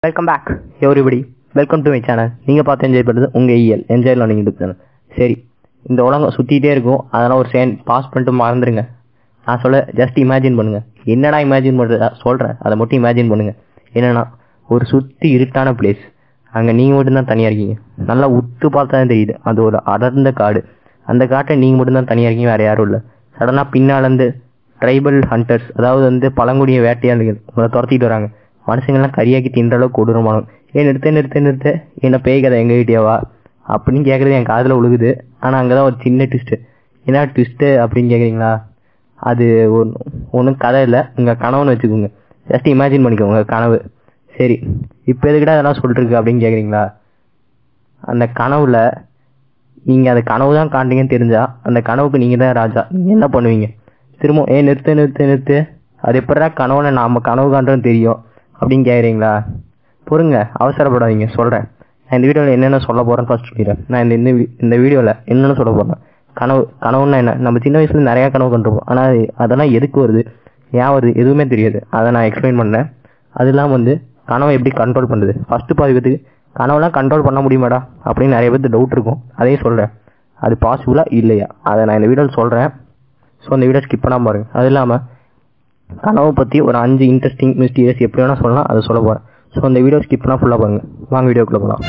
welcome back everybody welcome to my channel நீங்கள் பார்த்து enjoy பண்ணுறது உங்கள் EL enjoy learning YouTube channel சரி இந்த உலகம் சுற்றிட்டே இருக்கும் அதெல்லாம் ஒரு சேன் பாஸ் பண்ணிட்டு மறந்துடுங்க நான் சொல்ல ஜஸ்ட் இமேஜின் பண்ணுங்க என்னடா இமேஜின் பண்ணுறதா சொல்கிறேன் அதை மட்டும் இமேஜின் பண்ணுங்க என்னன்னா ஒரு சுற்றி இருட்டான பிளேஸ் அங்கே நீங்கள் மட்டும்தான் தனியாக இருக்கீங்க நல்லா உத்து பார்த்தா தான் தெரியுது அது ஒரு அடர்ந்த காடு அந்த காட்டை நீங்கள் மட்டும்தான் தனியாக இருக்கீங்க வேறு யாரும் இல்லை சடனாக பின்னாலேருந்து ட்ரைபல் ஹண்டர்ஸ் அதாவது வந்து பழங்குடிய வேட்டையாளிகள் உங்களை துரத்திட்டு வராங்க மனுஷங்கள்லாம் கரியாக்கி தின்ற அளவுக்கு கொடூரமானவங்க ஏன் நிறுத்த நிறுத்த நிறுத்த என்ன பேய் கதை எங்கள் கிட்டேவா அப்படின்னு கேட்குறது என் காதில் உழுகுது ஆனால் அங்கே தான் ஒரு சின்ன ட்விஸ்ட்டு என்ன ட்விஸ்ட்டு அப்படின்னு கேட்குறீங்களா அது ஒன்றும் ஒன்றும் கதை இல்லை உங்கள் கனவுன்னு வச்சுக்கோங்க ஜஸ்ட் இமேஜின் பண்ணிக்கோங்க உங்கள் கனவு சரி இப்போ எதுக்கிட்ட அதெல்லாம் சொல்லிருக்கு அப்படின்னு கேட்குறீங்களா அந்த கனவுல நீங்கள் அந்த கனவு தான் காண்றீங்கன்னு தெரிஞ்சா அந்த கனவுக்கு நீங்கள் தான் ராஜா நீங்கள் என்ன பண்ணுவீங்க திரும்ப ஏ நிறுத்து நிறுத்து நிறுத்து அது எப்படா கனவுல நாம கனவு காண்றோன்னு தெரியும் அப்படின்னு கேட்குறீங்களா பொறுங்க அவசரப்படாதீங்க சொல்கிறேன் நான் இந்த வீடியோவில் என்னென்ன சொல்ல போகிறேன்னு ஃபர்ஸ்ட் சொல்லிடுறேன் நான் இந்த இந்த வி- இந்த வீடியோவில் என்னென்ன சொல்ல போகிறேன் கனவு கனவுன்னா என்ன நம்ம சின்ன வயசுல நிறையா கனவு கண்டிருப்போம் ஆனால் அது அதெல்லாம் எதுக்கு வருது ஏன் வருது எதுவுமே தெரியாது அதை நான் எக்ஸ்பிளைன் பண்ணுறேன் அது இல்லாமல் வந்து கனவை எப்படி கண்ட்ரோல் பண்ணுறது ஃபஸ்ட்டு பாதிக்கிறதுக்கு கனவுலாம் கண்ட்ரோல் பண்ண முடியுமாடா அப்படின்னு நிறைய பேருக்கு டவுட் இருக்கும் அதையும் சொல்கிறேன் அது பாசிபிளா இல்லையா அதை நான் இந்த வீடியோவில் சொல்கிறேன் ஸோ இந்த வீடியோ ஸ்கிப் பண்ணாமல் பாருங்க அது இல்லாமல் கனவை பற்றி ஒரு அஞ்சு இன்ட்ரெஸ்டிங் மிஸ்டீரியஸ் எப்படி வேணால் சொல்லலாம் அதை சொல்ல போகிறேன் ஸோ இந்த வீடியோ ஸ்கிப் பண்ணால் ஃபுல்லாக பாருங்க வாங்க வீடியோக்குள்ளே போகலாம்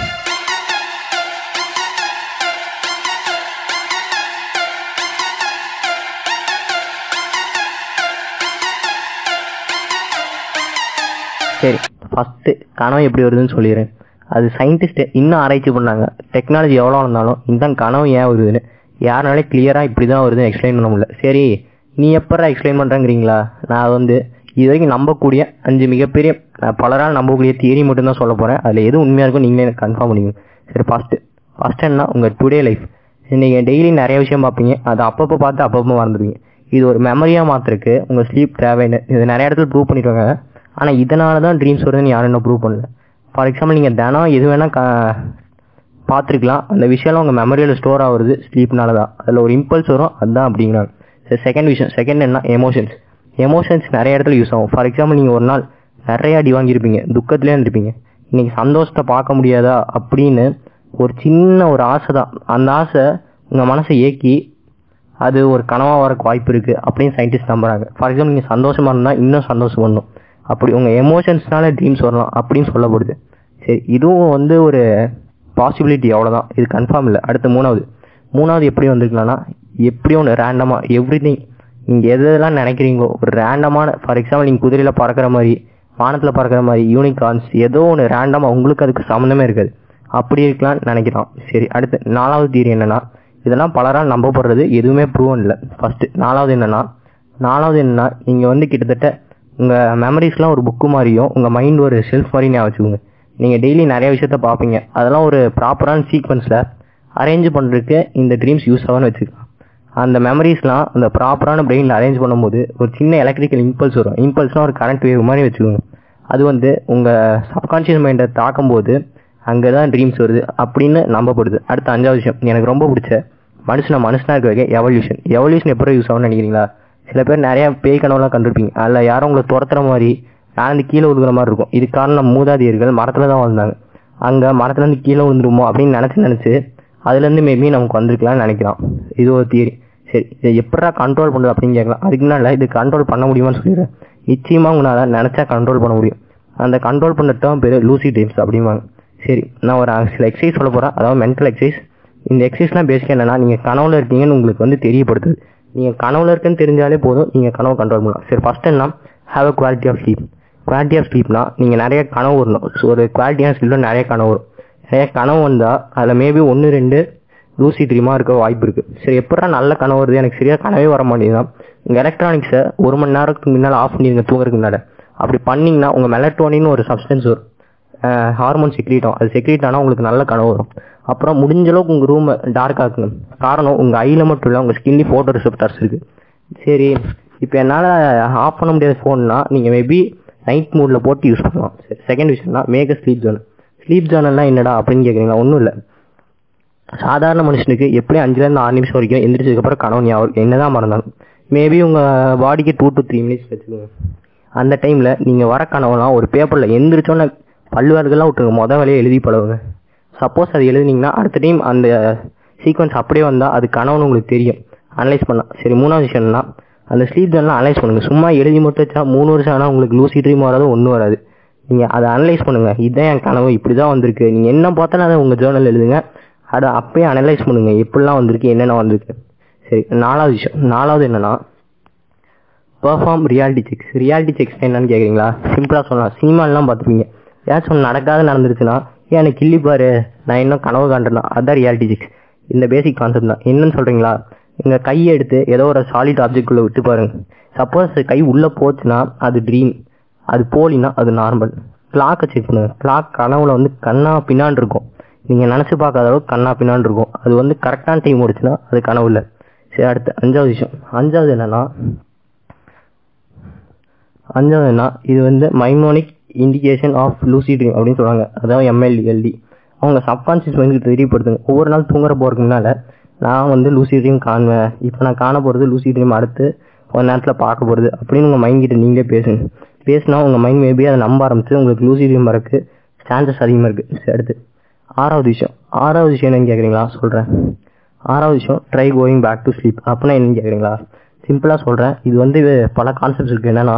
சரி ஃபஸ்ட்டு கனவு எப்படி வருதுன்னு சொல்லிடுறேன் அது சயின்டிஸ்ட்டு இன்னும் ஆராய்ச்சி பண்ணாங்க டெக்னாலஜி எவ்வளோ வந்தாலும் இந்த கனவு ஏன் வருதுன்னு யாருனாலே கிளியராக இப்படி தான் வருதுன்னு எக்ஸ்பிளைன் பண்ண முடியல சரி நீ எப்படா எக்ஸ்பிளைன் பண்ணுறேங்கிறீங்களா நான் வந்து இது வரைக்கும் நம்பக்கூடிய அஞ்சு மிகப்பெரிய அஹ், பலரால் நம்பக்கூடிய தியரி மட்டும்தான் சொல்ல போகிறேன் அதில் எது உண்மையாக இருக்கும் நீங்களே எனக்கு கன்ஃபார்ம் பண்ணிக்கணும் சரி ஃபஸ்ட்டு ஃபஸ்ட் என்ன உங்கள் டுடே லைஃப் நீங்கள் டெய்லி நிறைய விஷயம் பார்ப்பீங்க அதை அப்பப்போ பார்த்து அப்பப்போ மறந்துடுவீங்க இது ஒரு மெமரியாக மாத்திருக்கு உங்கள் ஸ்லீப் தேவைன்னு இது நிறைய இடத்துல ப்ரூவ் பண்ணிருக்காங்க ஆனால் இதனால தான் ட்ரீம்ஸ் வருதுன்னு யாரும் இன்னும் ப்ரூவ் பண்ணல ஃபார் எக்ஸாம்பிள் நீங்கள் தினம் எது வேணால் க பார்த்துருக்கலாம் அந்த விஷயம்லாம் உங்கள் மெமரியில் ஸ்டோர் ஆகுறது ஸ்லீப்னால தான் அதில் ஒரு இம்பல்ஸ் வரும் அதுதான் அப்படிங்கிறாங்க சரி செகண்ட் விஷயம் செகண்ட் என்ன எமோஷன்ஸ் எமோஷன்ஸ் நிறைய இடத்துல யூஸ் ஆகும் ஃபார் எக்ஸாம்பிள் நீங்கள் ஒரு நாள் நிறைய அடி வாங்கியிருப்பீங்க துக்கத்துலேயே இருந்திருப்பீங்க இன்னைக்கு சந்தோஷத்தை பார்க்க முடியாதா அப்படின்னு ஒரு சின்ன ஒரு ஆசை தான் அந்த ஆசை உங்கள் மனசை ஏக்கி அது ஒரு கனவாக வரக்கு வாய்ப்பு இருக்குது அப்படின்னு சயின்டிஸ்ட் நம்புறாங்க ஃபார் எக்ஸாம்பிள் நீங்கள் சந்தோஷமாக இருந்தால் இன்னும் சந்தோஷம் பண்ணணும் அப்படி உங்கள் எமோஷன்ஸ்னால ட்ரீம்ஸ் வரலாம் அப்படின்னு சொல்லப்படுது சரி இதுவும் வந்து ஒரு பாசிபிலிட்டி அவ்வளோதான் இது கன்ஃபார்ம் இல்லை அடுத்து மூணாவது மூணாவது எப்படி வந்திருக்கலாம்னா எப்படி ஒன்று ரேண்டமாக எவ்ரி திங் நீங்கள் எதெல்லாம் நினைக்கிறீங்களோ ஒரு ரேண்டமான ஃபார் எக்ஸாம்பிள் நீங்கள் குதிரையில் பறக்கிற மாதிரி வானத்தில் பறக்கிற மாதிரி யூனிகார்ன்ஸ் ஏதோ ஒன்று ரேண்டமாக உங்களுக்கு அதுக்கு சம்மந்தமே இருக்காது அப்படி இருக்கலாம்னு நினைக்கிறோம் சரி அடுத்து நாலாவது தீரி என்னன்னா இதெல்லாம் பலரால் நம்பப்படுறது எதுவுமே ப்ரூவன் இல்லை ஃபஸ்ட்டு நாலாவது என்னன்னா நாலாவது என்னன்னா நீங்கள் வந்து கிட்டத்தட்ட உங்கள் மெமரிஸ்லாம் ஒரு புக்கு மாதிரியும் உங்கள் மைண்ட் ஒரு செல்ஃப் மாதிரி ஞாபகம் வச்சுக்கோங்க நீங்கள் டெய்லி நிறைய விஷயத்த பார்ப்பீங்க அதெல்லாம் ஒரு ப்ராப்பரான சீக்வன்ஸில் அரேஞ்ச் பண்ணுறதுக்கு இந்த ட்ரீம்ஸ் யூஸ் ஆகும்னு வச்சுக்கலாம் அந்த மெமரிஸ்லாம் அந்த ப்ராப்பரான பிரெயினில் அரேஞ்ச் பண்ணும்போது ஒரு சின்ன எலக்ட்ரிக்கல் இம்பல்ஸ் வரும் இம்பல்ஸ்னால் ஒரு கரண்ட் வேவ் மாதிரி வச்சுக்கோங்க அது வந்து உங்கள் சப்கான்ஷியஸ் மைண்டை தாக்கும்போது அங்கே தான் ட்ரீம்ஸ் வருது அப்படின்னு நம்பப்படுது அடுத்த அஞ்சாவது விஷயம் எனக்கு ரொம்ப பிடிச்ச மனுஷனை மனுஷனாக இருக்க வைக்க எவல்யூஷன் எவல்யூஷன் எப்படி யூஸ் ஆகும்னு நினைக்கிறீங்களா சில பேர் நிறைய பேய் கனவுலாம் கண்டிருப்பீங்க அதில் யாரும் உங்களை துரத்துற மாதிரி நாளந்து கீழே விழுகிற மாதிரி இருக்கும் இது காரணம் மூதாதையர்கள் மரத்தில் தான் வாழ்ந்தாங்க அங்கே மரத்துலேருந்து கீழே விழுந்துருமோ அப்படின்னு நினச்சி நினச்சி அதுலேருந்து மேபி நமக்கு வந்திருக்கலாம்னு நினைக்கிறோம் இது ஒரு தியரி சரி இதை எப்படா கண்ட்ரோல் பண்ணுறது அப்படின்னு கேட்கலாம் அதுக்கு முன்னாடி இது கண்ட்ரோல் பண்ண முடியுமான்னு சொல்லிடுறேன் நிச்சயமாக உங்களால் நினச்சா கண்ட்ரோல் பண்ண முடியும் அந்த கண்ட்ரோல் பண்ண டேர்ம் பேர் லூசி ட்ரீம்ஸ் அப்படிம்பாங்க சரி நான் ஒரு சில எக்ஸசைஸ் சொல்ல போகிறேன் அதாவது மென்டல் எக்ஸசைஸ் இந்த எக்ஸசைஸ்லாம் பேசிக்க என்னன்னா நீங்கள் கனவுல இருக்கீங்கன்னு உங்களுக்கு வந்து தெரியப்படுத்துது நீங்கள் கனவுல இருக்குன்னு தெரிஞ்சாலே போதும் நீங்கள் கனவு கண்ட்ரோல் பண்ணலாம் சரி ஃபஸ்ட் என்ன have a quality of sleep quality of ஸ்லீப்னா நீங்கள் நிறைய கனவு வரணும் ஸோ ஒரு குவாலிட்டியான ஸ்லீப்பில் நிறைய கனவு வரும் நிறைய கனவு வந்தால் அதில் மேபி ஒன்று ரெண்டு லூசி ட்ரீமாக இருக்க வாய்ப்பு இருக்குது சரி எப்படா நல்ல கனவு வருது எனக்கு சரியாக கனவே வர மாட்டேங்குதான் உங்கள் எலக்ட்ரானிக்ஸை ஒரு மணி நேரத்துக்கு முன்னால் ஆஃப் பண்ணிடுங்க தூங்குறதுக்கு முன்னாடி அப்படி பண்ணிங்கன்னா உங்கள் மெலட்டோனின்னு ஒரு சப்ஸ்டன்ஸ் வரும் ஹார்மோன் செக்ரீட் ஆகும் அது செக்ரீட் ஆனால் உங்களுக்கு நல்ல கனவு வரும் அப்புறம் முடிஞ்ச அளவுக்கு உங்கள் ரூமை டார்க் ஆக்குங்க காரணம் உங்கள் ஐயில் மட்டும் இல்லை உங்கள் ஸ்கின்லி ஃபோட்டோ ரிசெப்டர்ஸ் இருக்குது சரி இப்போ என்னால் ஆஃப் பண்ண முடியாத ஃபோன்னா நீங்கள் மேபி நைட் மூடில் போட்டு யூஸ் பண்ணலாம் சரி செகண்ட் விஷயம்னா மேக ஸ்லீப் ஜோன் ஸ்லீப் ஜோனெல்லாம் என்னடா அப்படின்னு கேட்குறீங்களா ஒன்றும் இல்லை சாதாரண மனுஷனுக்கு எப்படி அஞ்சுலேருந்து ஆறு நிமிஷம் வரைக்கும் எந்திரிச்சதுக்கப்புறம் கனவு ஞாபகம் என்னதான் மறந்தாலும் மேபி உங்கள் பாடிக்கு டூ டு த்ரீ மினிட்ஸ் வச்சுக்கோங்க அந்த டைமில் நீங்கள் வர கனவுலாம் ஒரு பேப்பரில் எந்திரிச்சோன்னே பல்லு வேலைகள்லாம் விட்டுருங்க மொதல் வேலையை எழுதி பழகுங்க சப்போஸ் அது எழுதுனீங்கன்னா அடுத்த டைம் அந்த சீக்வன்ஸ் அப்படியே வந்தால் அது கனவுன்னு உங்களுக்கு தெரியும் அனலைஸ் பண்ணலாம் சரி மூணாவது விஷயம்னா அந்த ஸ்லீப் ஜேர்னலாம் அனலைஸ் பண்ணுங்கள் சும்மா எழுதி மட்டும் வச்சா மூணு வருஷம் ஆனால் உங்களுக்கு லூசி ட்ரீம் வராது ஒன்றும் வராது நீங்கள் அதை அனலைஸ் பண்ணுங்கள் இதுதான் என் கனவு இப்படி தான் வந்திருக்கு நீங்கள் என்ன பார்த்தாலும் அதை உங்கள் ஜேர்னல் எழுதுங்க அதை அப்பயே அனலைஸ் பண்ணுங்கள் எப்படிலாம் வந்திருக்கு என்னென்ன வந்திருக்கு சரி நாலாவது விஷயம் நாலாவது என்னன்னா perform reality checks reality checks என்னன்னு கேட்குறீங்களா சிம்பிளாக சொல்லலாம் சினிமாலாம் பார்த்துப்பீங்க ஏதாச்சும் ஒன்று நடக்காத நடந்துருச்சுன்னா ஏன் எனக்கு கிள்ளி பாரு நான் இன்னும் கனவு காண்றேன்னா அதான் ரியாலிட்டி செக்ஸ் இந்த பேசிக் கான்செப்ட் தான் என்னன்னு சொல்கிறீங்களா உங்கள் கையை எடுத்து ஏதோ ஒரு சாலிட் ஆப்ஜெக்ட்குள்ளே விட்டு பாருங்க சப்போஸ் கை உள்ளே போச்சுன்னா அது ட்ரீம் அது போலினா அது நார்மல் கிளாக்கை செக் பண்ணுங்க கிளாக் கனவுல வந்து கண்ணா பின்னான் இருக்கும் நீங்கள் நினச்சி பார்க்காத அளவுக்கு கண்ணா பின்னான் இருக்கும் அது வந்து கரெக்டான டைம் ஓடிச்சுன்னா அது கனவு இல்லை சரி அடுத்து அஞ்சாவது விஷயம் அஞ்சாவது என்னன்னா அஞ்சாவதுன்னா இது வந்து mnemonic indication of lucid dream அப்படின்னு சொல்லுவாங்க அதாவது எம்எல்எல்டி அவங்க சப்கான்ஷியஸ் மைண்டுக்கு தெரியப்படுத்துங்க ஒவ்வொரு நாள் தூங்குற போகிறதுக்கு முன்னால் நான் வந்து லூசி ட்ரீம் காணுவேன் இப்போ நான் காண போகிறது லூசி ட்ரீம் அடுத்து ஒரு நேரத்தில் பார்க்க போகிறது அப்படின்னு உங்கள் மைண்ட் கிட்ட நீங்களே பேசுங்க பேசினா உங்கள் மைண்ட் மேபி அதை நம்ப ஆரம்பிச்சு உங்களுக்கு லூசி ட்ரீம் வரக்கு சான்சஸ் அதிகமாக இருக்குது சரி அடுத்து ஆறாவது விஷயம் ஆறாவது விஷயம் என்னன்னு கேட்குறீங்களா சொல்கிறேன் ஆறாவது விஷயம் try going back to sleep அப்படின்னா என்னன்னு கேட்குறீங்களா சிம்பிளாக சொல்கிறேன் இது வந்து பல கான்செப்ட்ஸ் இருக்குது என்னென்னா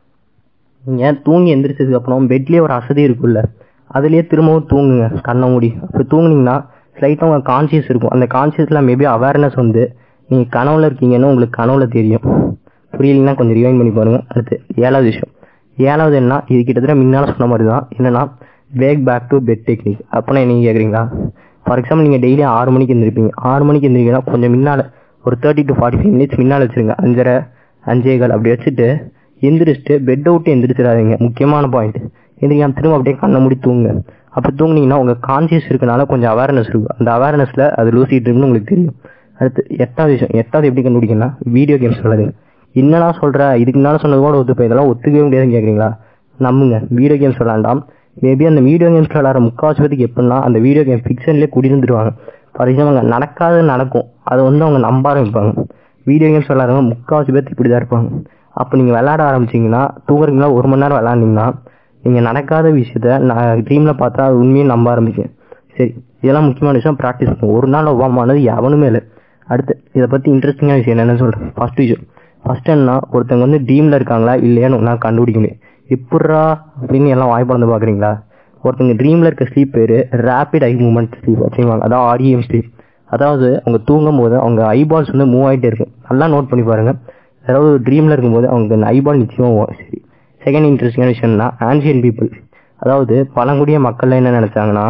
நீங்கள் தூங்கி எந்திரிச்சதுக்கு அப்புறம் பெட்லேயே ஒரு அசதி இருக்குல்ல அதுலேயே திரும்பவும் தூங்குங்க கண்ணை மூடி அப்படி தூங்குனீங்கன்னா ஸ்லைட்டாக உங்கள் கான்சியஸ் இருக்கும் அந்த கான்சியஸில் மேபி அவேர்னஸ் வந்து நீங்கள் கனவுல இருக்கீங்கன்னு உங்களுக்கு கனவுல தெரியும் புரியலைன்னா கொஞ்சம் ரிவைன் பண்ணி பாருங்க அடுத்து ஏழாவது விஷயம் ஏழாவது என்ன இது கிட்டத்தட்ட முன்னால் சொன்ன மாதிரி தான் என்னன்னா wake back to bed technique அப்படின்னா நீங்கள் கேட்குறீங்களா ஃபார் எக்ஸாம்பிள் நீங்கள் டெய்லி ஆறு மணிக்கு எந்திரிப்பீங்க ஆறு மணிக்கு எந்திரிங்கன்னா கொஞ்சம் முன்னால் ஒரு thirty to forty five minutes முன்னால் வச்சுருங்க அஞ்சரை அஞ்சே கால் அப்படி வச்சுட்டு எந்திரிச்சிட்டு பெட்டை விட்டு எந்திரிச்சிடாதீங்க முக்கியமான பாயிண்ட் எந்திரிக்காம திரும்ப அப்படியே கண்ணை மூடி தூங்குங்க அப்படி தூங்குனீங்கன்னா உங்கள் கான்சியஸ் இருக்கனால கொஞ்சம் அவேர்னஸ் இருக்கும் அந்த அவேர்னஸில் அது லூசி ட்ரீம்னு உங்களுக்கு தெரியும் அடுத்து எட்டாவது விஷயம் எட்டாவது எப்படி கண்டுபிடிக்கணும்னா வீடியோ கேம்ஸ் விளாடுங்க என்னடா சொல்கிற இதுக்கு முன்னால் சொன்னது கூட ஒத்துப்போம் இதெல்லாம் ஒத்துக்கவே முடியாதுன்னு கேட்குறீங்களா நம்புங்க வீடியோ கேம்ஸ் விளாண்டாம் மேபி அந்த வீடியோ கேம்ஸ் விளாட்ற முக்கால்வாசி பேருக்கு எப்படின்னா அந்த வீடியோ கேம் ஃபிக்ஷன்லேயே குடியிருந்துருவாங்க ஃபார் எக்ஸாம்பிள் நடக்காது நடக்கும் அதை வந்து அவங்க நம்ப ஆரம்பிப்பாங்க வீடியோ கேம்ஸ் விளாட்றவங்க முக்கால்வாசி பேருக்கு இப்படி தான் இருப்பாங்க அப்போ நீங்கள் விளையாட ஆரம்பிச்சிங்கன்னா தூங்குறீங்களா ஒரு மணி நேரம் விளாண்டிங்கன்னா நீங்கள் நடக்காத விஷயத்த நான் ட்ரீமில் பார்த்தா அது உண்மையை நம்ப ஆரம்பிக்கும் சரி இதெல்லாம் முக்கியமான விஷயம் ப்ராக்டிஸ் பண்ணுங்க ஒரு நாள் ஒவ்வாமானது எவனுமே இல்லை அடுத்து இதை பற்றி இன்ட்ரெஸ்டிங்கான விஷயம் என்னென்னு சொல்கிறேன் ஃபர்ஸ்ட் விஷயம் ஃபர்ஸ்ட் என்ன ஒருத்தவங்க வந்து ட்ரீமில் இருக்காங்களா இல்லையான்னு நான் கண்டுபிடிக்க முடியும் எப்பட்றா அப்படின்னு எல்லாம் வாய்ப்பு பார்க்குறீங்களா ஒருத்தங்க ட்ரீமில் இருக்க ஸ்லீப் பேர் ரேபிட் ஐ மூமெண்ட் ஸ்லீப் அப்படிங்குவாங்க அதான் ஆடிஎம் ஸ்லீப் அதாவது அவங்க தூங்கும் போது அவங்க ஐபால்ஸ் வந்து மூவ் ஆகிட்டே இருக்கும் நல்லா நோட் பண்ணி பாருங்கள் அதாவது ட்ரீமில் இருக்கும்போது அவங்க அந்த ஐபால் நிச்சயமாக சரி செகண்ட் இன்ட்ரெஸ்டிங்கான விஷயம்னா ஆன்ஷியன் பீப்புள் அதாவது பழங்குடிய மக்கள் என்ன நினச்சாங்கன்னா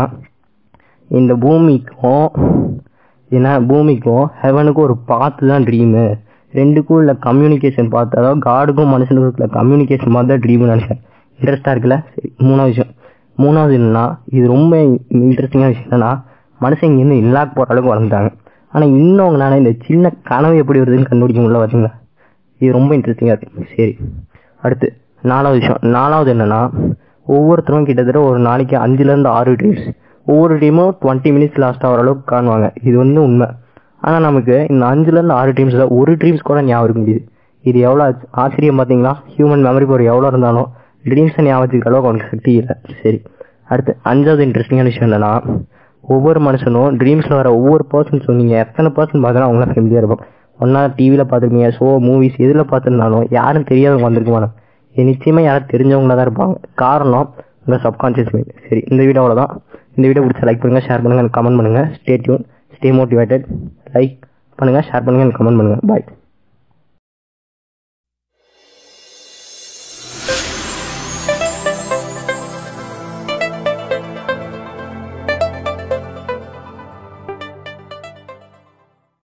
இந்த பூமிக்கும் ஏன்னா பூமிக்கும் ஹெவனுக்கும் ஒரு பாத்து தான் ட்ரீமு ரெண்டுக்கும் உள்ள கம்யூனிகேஷன் பார்த்து அதாவது காடுக்கும் மனுஷனுக்கும் இருக்கிற கம்யூனிகேஷன் பார்த்து தான் ட்ரீம்னு நினச்சேன் இன்ட்ரெஸ்ட்டாக இருக்குல்ல சரி மூணாவது விஷயம் மூணாவது என்னன்னா இது ரொம்ப இன்ட்ரெஸ்டிங்கான விஷயம் என்னன்னா மனுஷன் இங்கேருந்து இல்லாக்கு போகிற அளவுக்கு வளர்ந்துட்டாங்க ஆனால் இன்னும் அவங்களால இந்த சின்ன கனவு எப்படி வருதுன்னு கண்டுபிடிக்க முடியல பார்த்தீங்களா இது ரொம்ப இன்ட்ரெஸ்டிங்காக இருக்குது சரி அடுத்து நாலாவது விஷயம் நாலாவது என்னன்னா ஒவ்வொருத்தரும் கிட்டத்தட்ட ஒரு நாளைக்கு அஞ்சுலேருந்து ஆறு ட்ரீம்ஸ் ஒவ்வொரு டீமும் டுவெண்ட்டி மினிட்ஸ் லாஸ்ட் ஆகிற அளவுக்கு காணுவாங்க இது வந்து உண்மை ஆனால் நமக்கு இந்த அஞ்சுலேருந்து ஆறு ட்ரீம்ஸில் ஒரு ட்ரீம்ஸ் கூட ஞாபகம் இருக்க முடியுது இது எவ்வளோ ஆச்சரியம் பார்த்தீங்களா ஹியூமன் மெமரி பவர் எவ்வளோ இருந்தாலும் ட்ரீம்ஸை ஞாபகம் வச்சுக்கிற அளவுக்கு அவனுக்கு சக்தி இல்லை சரி அடுத்து அஞ்சாவது இன்ட்ரெஸ்டிங்கான விஷயம் என்னன்னா ஒவ்வொரு மனுஷனும் ட்ரீம்ஸில் வர ஒவ்வொரு பர்சன்ஸும் நீங்கள் எத்தனை பர்சன் பார்த்தாலும் அவங்களாம் ஃபெமிலியாக இருக்கும் ஒன்றா டிவியில் பார்த்துருப்பீங்க ஷோ மூவிஸ் எதில் பார்த்துருந்தாலும் யாரும் தெரியாதவங்க வந்திருக்க மாட்டாங்க இது நிச்சயமாக யாரும் தெரிஞ்சவங்களா தான் இருப்பாங்க காரணம் உங்கள் சப்கான்ஷியஸ் மைண்ட் சரி இந்த வீடியோ அவ்வளோதான் இந்த வீடியோ பிடிச்ச லைக் பண்ணுங்கள் ஷேர் பண்ணுங்கள் கமெண்ட் பண்ணுங்கள் stay tuned stay motivated like பண்ணுங்கள் ஷேர் பண்ணுங்கள் கமெண்ட் பண்ணுங்கள் பாய்